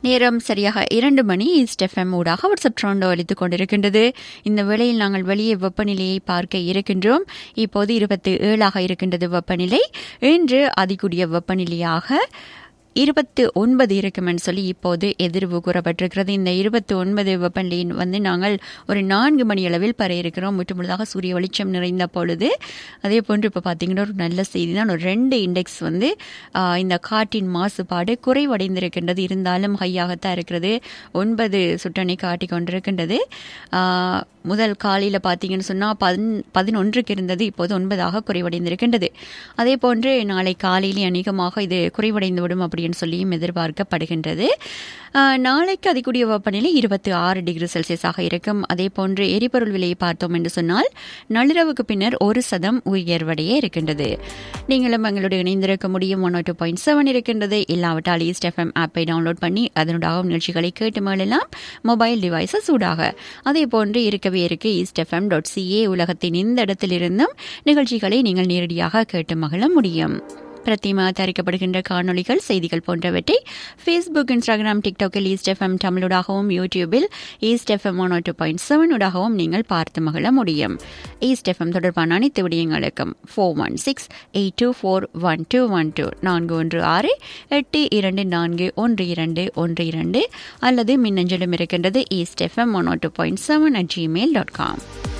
நேரம் சரியாக இரண்டு மணி ஈஸ்ட் எஃப்எம் ஊடாக வாட்ஸ்அப் ட்ரோண்டோ அளித்துக் கொண்டிருக்கின்றது இந்த வேளையில் நாங்கள் வெளியே வெப்பநிலையை பார்க்க இருக்கின்றோம் இப்போது இருபத்தி ஏழாக இருக்கின்றது வெப்பநிலை இன்று அதிகூடிய வெப்பநிலையாக இருபத்து ஒன்பது இருக்குமென்னு சொல்லி இப்போது எதிர்வு கூறப்பட்டிருக்கிறது இந்த இருபத்தி ஒன்பது வெப்பநிலையின் வந்து நாங்கள் ஒரு நான்கு மணி அளவில் பெற இருக்கிறோம் முற்றுமுழுதாக சூரிய வெளிச்சம் நிறைந்த பொழுது அதே போன்று இப்போ பார்த்தீங்கன்னா ஒரு நல்ல செய்தி தான் ஒரு ரெண்டு இண்டெக்ஸ் வந்து ஆஹ், இந்த காற்றின் மாசுபாடு குறைவடைந்திருக்கின்றது இருந்தாலும் ஹையாகத்தான் இருக்கிறது ஒன்பது சுட்டனை காட்டி கொண்டிருக்கின்றது ஆஹ், முதல் காலையில் பார்த்தீங்கன்னு சொன்னால் பதின் பதினொன்றுக்கு இருந்தது இப்போது ஒன்பதாக குறைவடைந்திருக்கின்றது அதே போன்று நாளை காலையிலே அநேகமாக இது குறைவடைந்துவிடும் அப்படின்னு சொல்லியும் எதிர்பார்க்கப்படுகின்றது ஆஹ், நாளைக்கு அதிகூடிய வெப்பநிலை இருபத்தி ஆறு டிகிரி செல்சியஸாக இருக்கும் அதே போன்று எரிபொருள் விலையை பார்த்தோம் என்று சொன்னால் நள்ளிரவுக்கு பின்னர் ஒரு சதம் உயர்வடைய இருக்கின்றது நீங்களும் எங்களோடு இணைந்திருக்க முடியும் ஒன் டூ பாயிண்ட் செவன் இருக்கின்றது இல்லாவிட்டால் ஈஸ்ட் எஃப்எம் ஆப்பை டவுன்லோட் பண்ணி அதனுடைய நிகழ்ச்சிகளை கேட்டு மேளலாம் மொபைல் டிவைஸஸ் சூடாக அதே போன்று இருக்கவே இருக்கு ஈஸ்ட் எஃப்எம் டாட் சிஏ உலகத்தின் இந்த இடத்திலிருந்தும் நிகழ்ச்சிகளை நீங்கள் நேரடியாக கேட்டு மகிழ முடியும் பிரத்திமா தயாரிக்கப்படுகின்ற காணொளிகள் செய்திகள் போன்றவற்றை ஃபேஸ்புக் இன்ஸ்டாகிராம் டிக்டாக்கில் ஈஸ்ட் எஃப்எம் தமிழூடாகவும் யூடியூபில் East FM one two point செவனூடாகவும் நீங்கள் பார்த்து மகிழ முடியும் ஈஸ்ட் எஃப்எம் தொடர்பான அனைத்து விடயங்களுக்கும் four one six eight two four one two one two நான்கு ஒன்று ஆறு எட்டு இரண்டு நான்கு ஒன்று இரண்டு ஒன்று இரண்டு அல்லது மின்னஞ்சலும் இருக்கின்றது East FM one two point seven at Gmail dot com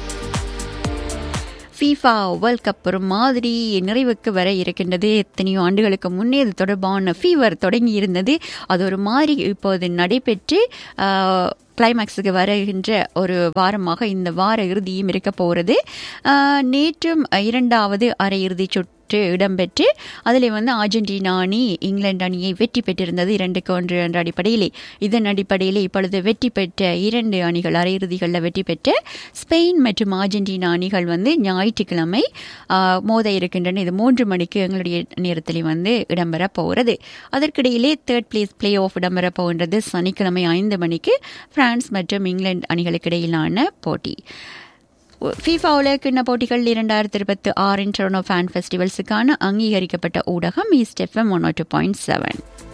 FIFA World Cup ஒரு மாதிரி நிறைவுக்கு வர இருக்கின்றது எத்தனையோ ஆண்டுகளுக்கு முன்னே இது தொடர்பான ஃபீவர் தொடங்கி இருந்தது அது ஒரு மாதிரி இப்போது நடைபெற்று கிளைமேக்ஸுக்கு வருகின்ற ஒரு வாரமாக இந்த வார இறுதியும் இருக்க போகிறது ஆஹ், நேற்றும் இரண்டாவது அரையிறுதி சுற்று இடம்பெற்று அதில் வந்து அர்ஜென்டினா அணி இங்கிலாந்து அணியை வெற்றி பெற்றிருந்தது இரண்டுக்கு ஒன்று என்ற அடிப்படையிலே இதன் அடிப்படையிலே இப்பொழுது வெற்றி பெற்ற இரண்டு அணிகள் அரையிறுதிகளில் வெற்றி பெற்ற ஸ்பெயின் மற்றும் அர்ஜென்டினா அணிகள் வந்து ஞாயிற்றுக்கிழமை ஆஹ், மோத இருக்கின்றன இது மூன்று மணிக்கு எங்களுடைய நேரத்தில் வந்து இடம்பெற போகிறது அதற்கிடையிலே தேர்ட் பிளேஸ் பிளே ஆஃப் இடம்பெற போகின்றது சனிக்கிழமை ஐந்து மணிக்கு பிரான்ஸ் மற்றும் இங்கிலாந்து அணிகளுக்கு இடையிலான போட்டி ஃபீஃபா உலகக்கிண்ண போட்டிகள் இரண்டாயிரத்தி இருபத்தி ஆறின் டொரனோ ஃபேன் ஃபெஸ்டிவல்ஸுக்கான அங்கீகரிக்கப்பட்ட ஊடகம் East FM one two point seven